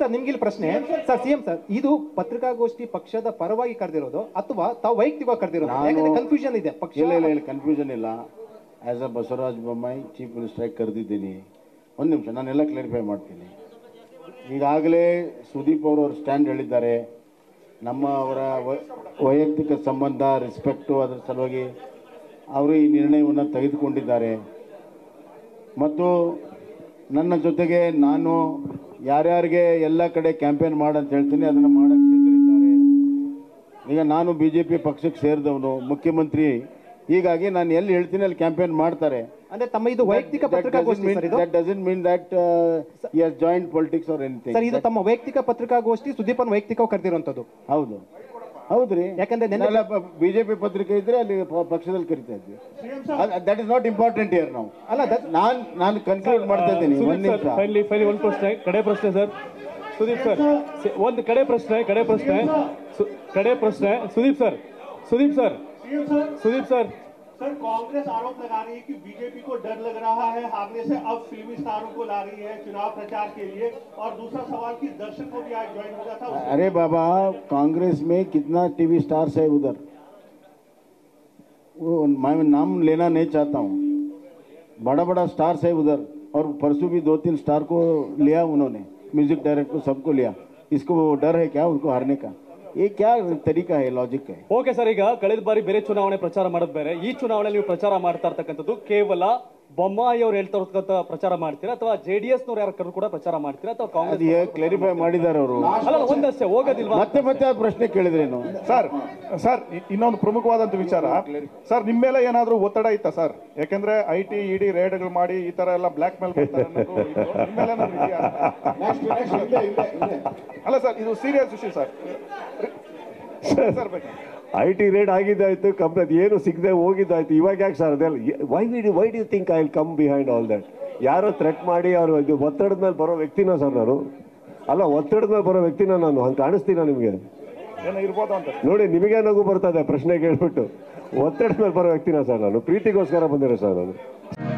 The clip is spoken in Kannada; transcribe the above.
ಸರ್ ನಿಮ್ಗೆ ಇಲ್ಲಿ ಪ್ರಶ್ನೆ ಸರ್ ಸಿಎಂ ಸರ್ ಇದು ಪತ್ರಿಕಾಗೋಷ್ಠಿ ಪಕ್ಷದ ಪರವಾಗಿ ಕರೆದಿರೋದು ಅಥವಾ ತಾವು ವೈಯಕ್ತಿಕವಾಗಿ ಕರೆದಿರೋದು ನಾನು- ಯಾಕಂದ್ರೆ ಕನ್ಫ್ಯೂಷನ್ ಇದೆ ಪಕ್ಷ ಇಲ್ಲ ಇಲ್ಲ ಇಲ್ಲ ಕನ್ಫ್ಯೂಷನ್ ಇಲ್ಲ as a Basavaraj Bommai chief minister ಕರೆದಿದ್ದೀನಿ ಒಂದು ನಿಮಿಷ ನಾನೆಲ್ಲ ಕ್ಲಾರಿಫೈ ಮಾಡ್ತೀನಿ ಈಗಾಗಲೇ ಸುದೀಪ್ ಅವರು ಅವ್ರ ಸ್ಟ್ಯಾಂಡ್ ಹೇಳಿದ್ದಾರೆ ನಮ್ಮ ಅವರ ವ- ವೈಯಕ್ತಿಕ ಸಂಬಂಧ ರೆಸ್ಪೆಕ್ಟು ಅದರ ಸಲುವಾಗಿ ಅವರು ಈ ನಿರ್ಣಯವನ್ನು ತೆಗೆದುಕೊಂಡಿದ್ದಾರೆ ಮತ್ತು ನನ್ನ ಜೊತೆಗೆ ನಾನು ಯಾರ್ಯಾರಿಗೆ ಎಲ್ಲ ಕಡೆ ಕ್ಯಾಂಪೇನ್ ಮಾಡಂತ ಹೇಳ್ತೀನಿ ಅದನ್ನು ಮಾಡಕ್ಕೆ ಸಿದ್ಧರಿದ್ದಾರೆ ಈಗ ನಾನು ಬಿ ಜೆ ಪಿ ಪಕ್ಷಕ್ಕೆ ಸೇರಿದವನು ಮುಖ್ಯಮಂತ್ರಿ ಹೀಗಾಗಿ ನಾನು ಎಲ್ಲಿ ಹೇಳ್ತೀನಿ ಅಲ್ಲಿ ಕ್ಯಾಂಪೇನ್ ಮಾಡ್ತಾರೆ ಅಂದ್ರೆ ತಮ್ಮ ಇದು ವೈಯಕ್ತಿಕ ಪತ್ರಿಕಾಗೋಷ್ಠಿ ಸರ್ ಇದು that doesn't mean that is joint politics or anything sir ಇದು ತಮ್ಮ ವೈಯಕ್ತಿಕ ಪತ್ರಿಕಾಗೋಷ್ಠಿ ಸುದೀಪನ್ ವೈಯಕ್ತಿಕವಾಗಿ ಕರೆದಿರುವಂತದ್ದು ಹೌದು ಹೌದ್ರಿ ಯಾಕಂದ್ರೆ ನೆನ್ನೆ ಬಿಜೆಪಿ ಪತ್ರಿಕೆ ಇದ್ರೆ ಅಲ್ಲಿ ಪ- ಪಕ್ಷದಲ್ಲಿ ಕರಿತಾ ಇದ್ವಿ that is not important year ನಾವು ಅಲ್ಲ that- ನಾನ್ ನಾನು ಕನ್ಕ್ಲೂಡ್ ಮಾಡ್ತಾ ಇದ್ದೀನಿ ಒಂದ್ ಸುದೀಪ್ ಸರ್ ನಿಮಿಷ ಫೈನಲಿ ಫೈನಲಿ ಒಂದು ಪ್ರಶ್ನೆ ಕಡೆ ಪ್ರಶ್ನೆ ಸರ್ ಸುದೀಪ್ ಸರ್ ಸ- ಒಂದು ಕಡೆ ಪ್ರಶ್ನೆ ಕಡೆ ಪ್ರಶ್ನೆ ಸು- ಕಡೆ ಪ್ರಶ್ನೆ Sudeep sir Sudeep sir Sudeep sir sir Congress आरोप लगा रही है कि बीजेपी को डर लग रहा है हारने से अब फिल्मी स्टारों को ला रही है चुनाव प्रचार के लिए और दूसरा सवाल कि दर्शक को भी आज ज्वाइन होगा था अरे बाबा कांग्रेस में कितना टीवी स्टार्स है उधर वो मैं नाम लेना नहीं चाहता हूँ बड़ा बड़ा स्टार्स है उधर और परसों भी दो तीन स्टार को लिया उन्होंने म्यूजिक डायरेक्टर सबको लिया इसको वो डर है क्या उनको हारने का ये क्या तरीका है लॉजिक है ಓಕೆ ಸರ್ ಈಗ ಕಳೆದ ಬಾರಿ ಬೇರೆ ಚುನಾವಣೆ ಪ್ರಚಾರ ಮಾಡೋದು ಬೇರೆ ಈ ಚುನಾವಣೆಯಲ್ಲಿ ನೀವು ಪ್ರಚಾರ ಮಾಡ್ತಾ ಇರ್ತಕ್ಕಂಥದ್ದು ಕೇವಲ ಬೊಮ್ಮಾಯಿ ಅವ್ರು ಹೇಳ್ತಾ ಇರ್ತಕ್ಕಂಥ ಪ್ರಚಾರ ಮಾಡ್ತೀರಾ ಅಥವಾ ಜೆಡಿಎಸ್ ನವ್ರು ಯಾರು ಕೂಡ ಪ್ರಚಾರ ಮಾಡ್ತೀರಾ ಅಥವಾ ಅದು ಕಾಂಗ್ರೆಸ್ ಕ್ಲಾರಿಫೈ ಮಾಡಿದ್ದಾರೆ ಅವರು ಅಲ್ಲ ಒಂದಷ್ಟೇ ಹೋಗೋದಿಲ್ವಾ ಮತ್ತೆ ಮತ್ತೆ ಆ ಪ್ರಶ್ನೆ ಕೇಳಿದ್ರೇನು ಸರ್ ಸರ್ ಇ- ಇನ್ನೊಂದು ಪ್ರಮುಖವಾದಂತ ವಿಚಾರ ಸರ್ ನಿಮ್ಮ ಮೇಲೆ ಏನಾದ್ರೂ ಒತ್ತಡ ಇತ್ತಾ ಸರ್ ಯಾಕಂದ್ರೆ ಐ ಟಿ ಇಡಿ ರೇಡ್ಗಳು ಮಾಡಿ ಈ ತರ ಎಲ್ಲ ಬ್ಲಾಕ್ ಮೇಲ್ ಅಲ್ಲ ಸರ್ ಇದು ಸೀರಿಯಸ್ ಇಶ್ಯೂ ಸರ್ ಸರ್ ಬೇಕು ಐ ಟಿ ರೇಡ್ ಆಗಿದ್ದಾಯ್ತು ಕಂಪ್ನಿ ಏನು ಸಿಗದೆ ಹೋಗಿದ್ದಾಯ್ತು ಇವಾಗ ಯಾಕೆ ಸರ್ ಅದೆಲ್ಲ why we why do think I will come behind all that ಯಾರೋ ಥ್ರೆಟ್ ಮಾಡಿ ಅವರು ಇದು ಒತ್ತಡದ ಮೇಲೆ ಬರೋ ವ್ಯಕ್ತಿನ ಸರ್ ನಾನು ಅಲ್ಲ ಒತ್ತಡದ ಮೇಲೆ ಬರೋ ವ್ಯಕ್ತಿನ ನಾನು ಹಂಗೆ ಕಾಣಿಸ್ತೀನ ನಿಮಗೆ ಏನೋ ಇರ್ಬೋದು ಅಂತ ನೋಡಿ ನಿಮಗೆ ನಗು ಬರ್ತದೆ ಪ್ರಶ್ನೆ ಕೇಳ್ಬಿಟ್ಟು ಒತ್ತಡದ ಮೇಲೆ ಬರೋ ವ್ಯಕ್ತಿನ ಸರ್ ನಾನು ಪ್ರೀತಿಗೋಸ್ಕರ ಬಂದಿರೋ ಸರ್ ನಾನು